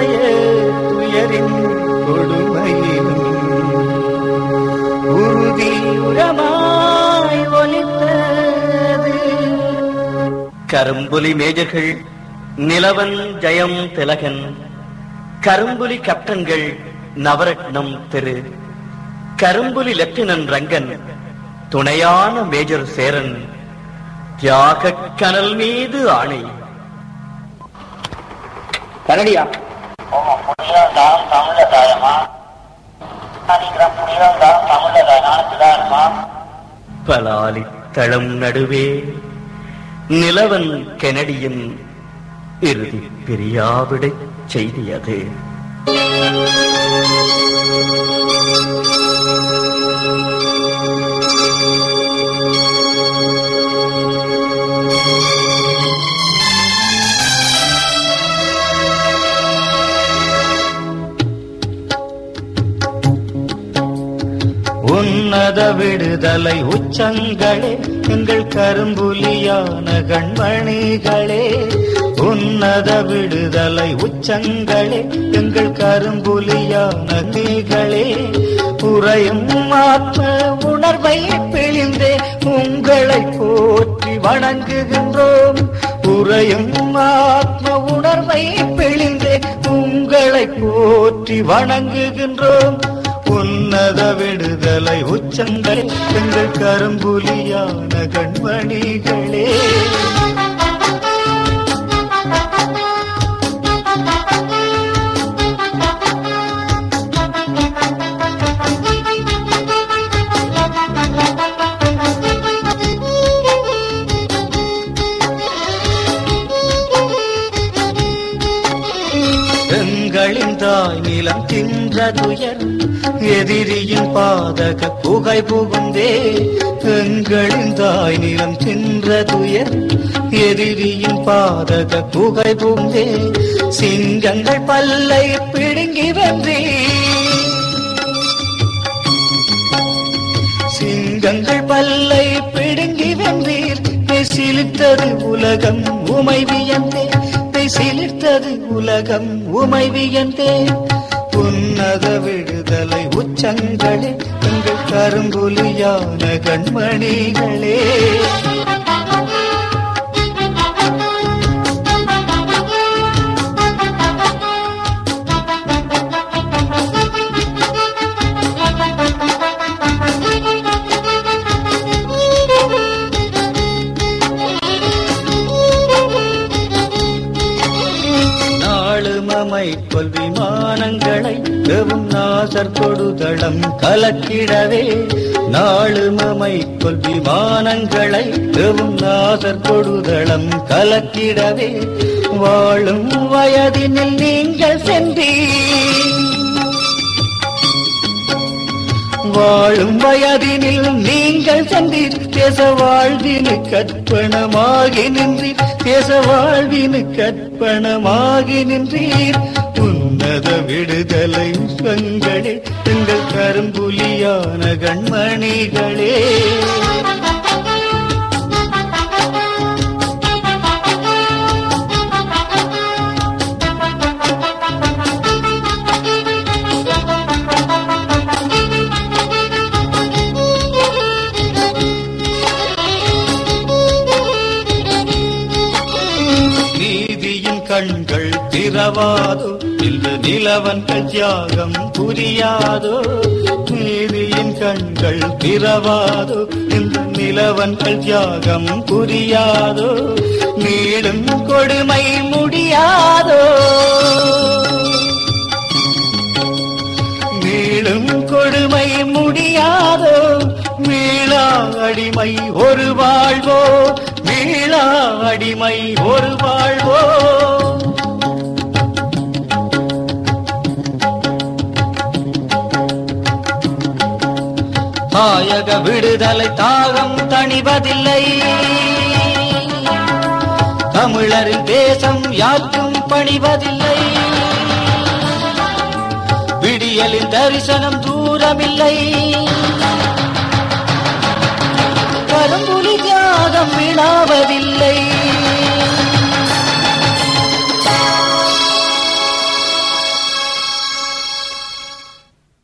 இன்றைய துயரின் கொடுமையிலும் உறுதி உரமாய் ஒலித்தது கரும்புலி மேஜர்கள் நிலவன் ஜெயம் திலகன் கரும்புலி கேப்டன்கள் நவரத்னம் திரு கரும்புலி லெப்டினன்ட் ரங்கன் துணையான மேஜர் சேரன் தியாக கனல் மீது ஆணை கரடியா ஆமா புனிதம் தான் தமிழ்ல தாயம்மா நினைக்கிற புனிதம் தான் தமிழ்ல தாய் நானுக்குதான்மா பலாலி தளம் நடுவே நிலவன் கெனடியின் இறுதி பிரியாவிடை செய்தியது உன்னத விடுதலை உச்சங்களே எங்கள் கரும்புலியான கண்மணிகளே உன்னத விடுதலை உச்சங்களே எங்கள் கரும்புலியான நீகளே புறையும் ஆத்ம உணர்வை பிழிந்தே உங்களை போற்றி வணங்குகின்றோம் உறையும் ஆத்ம உணர்வை பிழிந்தே உங்களை போற்றி வணங்குகின்றோம் உன்னத விடுதலை உச்சங்களே எங்கள் கரும்புலியான கண்மணிகளே எங்களின் தாய் நிலம் தின்ற துயர் எதிரியின் பாதக புகை புகுந்தே எங்களின் தாய் நிலம் தின்ற துயர் எதிரியின் பாதக புகை புகுந்தே சிங்கங்கள் பல்லை பிடுங்கி வென்றே சிங்கங்கள் பல்லை பிடுங்கி வென்றீர் சிலிர்த்தது உலகம் உமை வியந்தே சிலிர்த்தது உலகம் உமை வியந்தே உன்னத விடுதலை உச்சங்களே எங்கள் கரும்புலியான கண்மணிகளே நாளுமமை கொல் விமானங்களை எவும் நாசர் கொடுதளம் கலக்கிடவே நாளுமமை கொல் விமானங்களை எவும் நாசர் கொடுதளம் கலக்கிடவே வாழும் வயதினில் நீங்கள் சென்றீர் வாழும் வயதினில் நீங்கள் சென்றீர் தேச வாழ்வினு கற்பனமாகி நின்றீர் தேச வாழ்வினு கற்பனமாகி நின்றீர் உன்னத விடுதலை உங்களே எங்கள் கரும்புலியான கண்மணிகளே நீதியின் கண்கள் திறவாதோ இந்த நிலவன்கள் தியாகம் புரியாதோ நீதியின் கண்கள் திறவாதோ இந்த நிலவன்கள் தியாகம் புரியாதோ மீளும் கொடுமை முடியாதோ மீளும் கொடுமை முடியாதோ மீளா அடிமை ஒரு வாழ்வோ மீளா அடிமை ஒரு வாழ்வோ தாயக விடுதலை தாகம் தணிவதில்லை தமிழரின் தேசம் யாருக்கும் பணிவதில்லை விடியலின் தரிசனம் தூரமில்லை